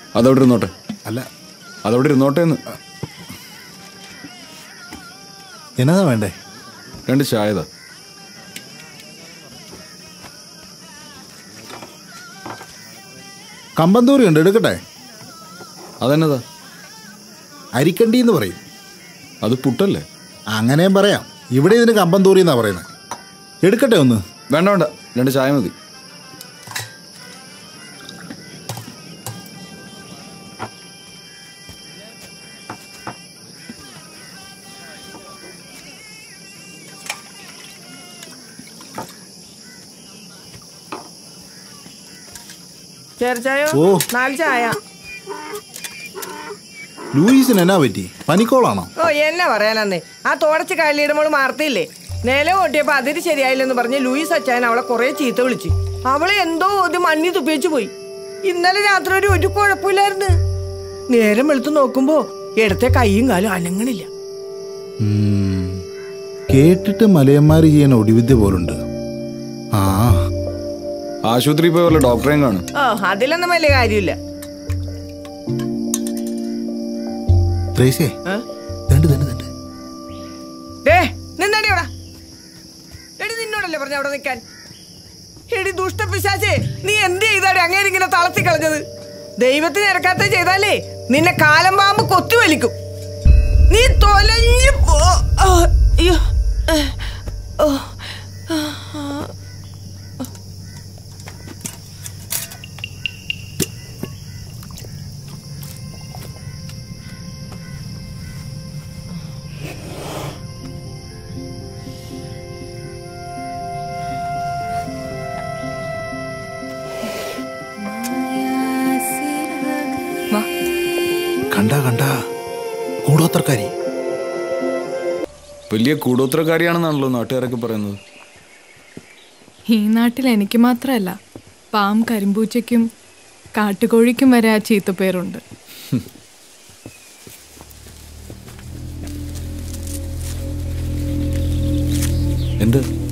അതവിടെ ഇരുന്നോട്ടെ അല്ല അതവിടെ ഇരുന്നോട്ടെ എന്ന് എന്നതാ വേണ്ടേ രണ്ട് ചായതാ കമ്പന്തൂരി ഉണ്ട് എടുക്കട്ടെ അതെന്നതാ അരിക്കണ്ടി എന്ന് പറയും അത് പുട്ടല്ലേ അങ്ങനെയും പറയാം ഇവിടെ ഇതിന് കമ്പന്തൂരി എന്നാ പറയുന്നത് എടുക്കട്ടെ ഒന്ന് വേണ്ട വേണ്ട രണ്ട് ചായ മതി ചേർച്ചായോ ഓ. നാല് ചായ ലൂയിസിന് എന്നാ പറ്റി പനിക്കോളാണോ ഓ എന്നെ പറയാനന്നേ ആ തോടച്ച് കള്ളിയുടെ മോള് മാർത്തിയില്ലേ നില കൊട്ടിയപ്പോ അതിന് ശരിയായില്ലെന്ന് പറഞ്ഞ് ലൂയിസ് അച്ചായൻ അവളെ കുറെ ചീത്ത വിളിച്ചു അവള് എന്തോ ഒരു മണ്ണി തുപ്പിച്ചു പോയി ഇന്നലെ രാത്രി ഒരു ഒരു കുഴപ്പമില്ലായിരുന്നു നേരം വെളുത്ത് നോക്കുമ്പോ ഇടത്തെ കൈയും കാലും അനങ്ങണില്ല ഉം. കേട്ടിട്ട് മലയന്മാർ ചെയ്യുന്ന ഒടിവിദ്യ പോലുണ്ട് ആ ആശുപത്രിയിൽ പോയി വല്ല ഡോക്ടറെയും കാണും ഓ അതിലൊന്നും വലിയ കാര്യമില്ല ത്രേസ്യേ ഏ? ദണ്ട് ദണ്ട് ദണ്ട് ഡേ നിന്നടി അവിടെ എടി നിന്നോടല്ലേ പറഞ്ഞ അവിടെ നിൽക്കാൻ എടി ദുഷ്ടപിശാചേ നീ എന്ത് ചെയ്താടി അങ്ങനെ ഇങ്ങനെ തളർത്തി കളഞ്ഞത് ദൈവത്തിന് ഇറക്കാത്ത ചെയ്താലേ നിന്നെ കാലം പാമ്പ് കൊത്തി വലിക്കും നീ തൊലഞ്ഞു പോ ആ, അയ്യോ ഏ, ഓ വാ കണ്ട കണ്ട കൂടോത്രക്കാരി വലിയ കൂടോത്രക്കാരിയാണെന്നാണല്ലോ നാട്ടുകാരൊക്കെ പറയുന്നത് ഈ നാട്ടിൽ എനിക്ക് മാത്രമല്ല പാം കരിമ്പൂച്ചയ്ക്കും കാട്ടുകോഴിക്കും വരെ ആ ചീത്തപ്പേരുണ്ട് എന്ത്